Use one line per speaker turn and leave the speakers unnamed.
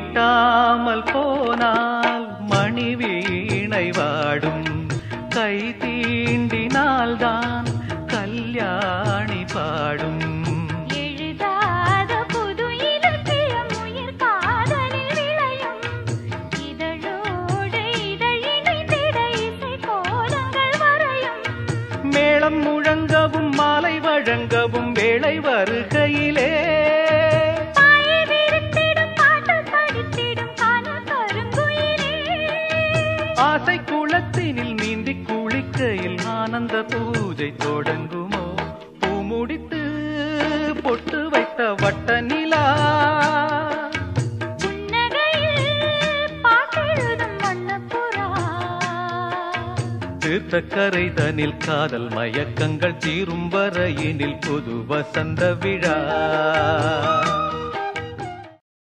மீட்டாமல் போனால் மணி வீணை வாடும் கை தீண்டினால்தான் கல்யாணி பாடும்
எழுதாத புது இலக்கியம் உயிர் காதலில் விளையும் இதழோடு இதழிணைந்திட இசை கோலங்கள் வரையும்
மேளம் முழங்கவும் மாலை வழங்கவும் வேளை வருகையிலே
பாயை விரித்திடும் பாட்டு படித்திடும் காணல் கருங்குயிலே
ஆசை குளத்தினில் நீந்தி குளிக்கையில் ஆனந்த பூஜை தொடங்குமோ பூ முடித்து பொட்டு வைத்த வட்ட நிலா
புன்னகையில் பாட்டெழுதும் வண்ணப்புறா
தீர்த்த கரைதனில் காதல் மயக்கங்கள் தீரும் வரையினில் புது வசந்த விழா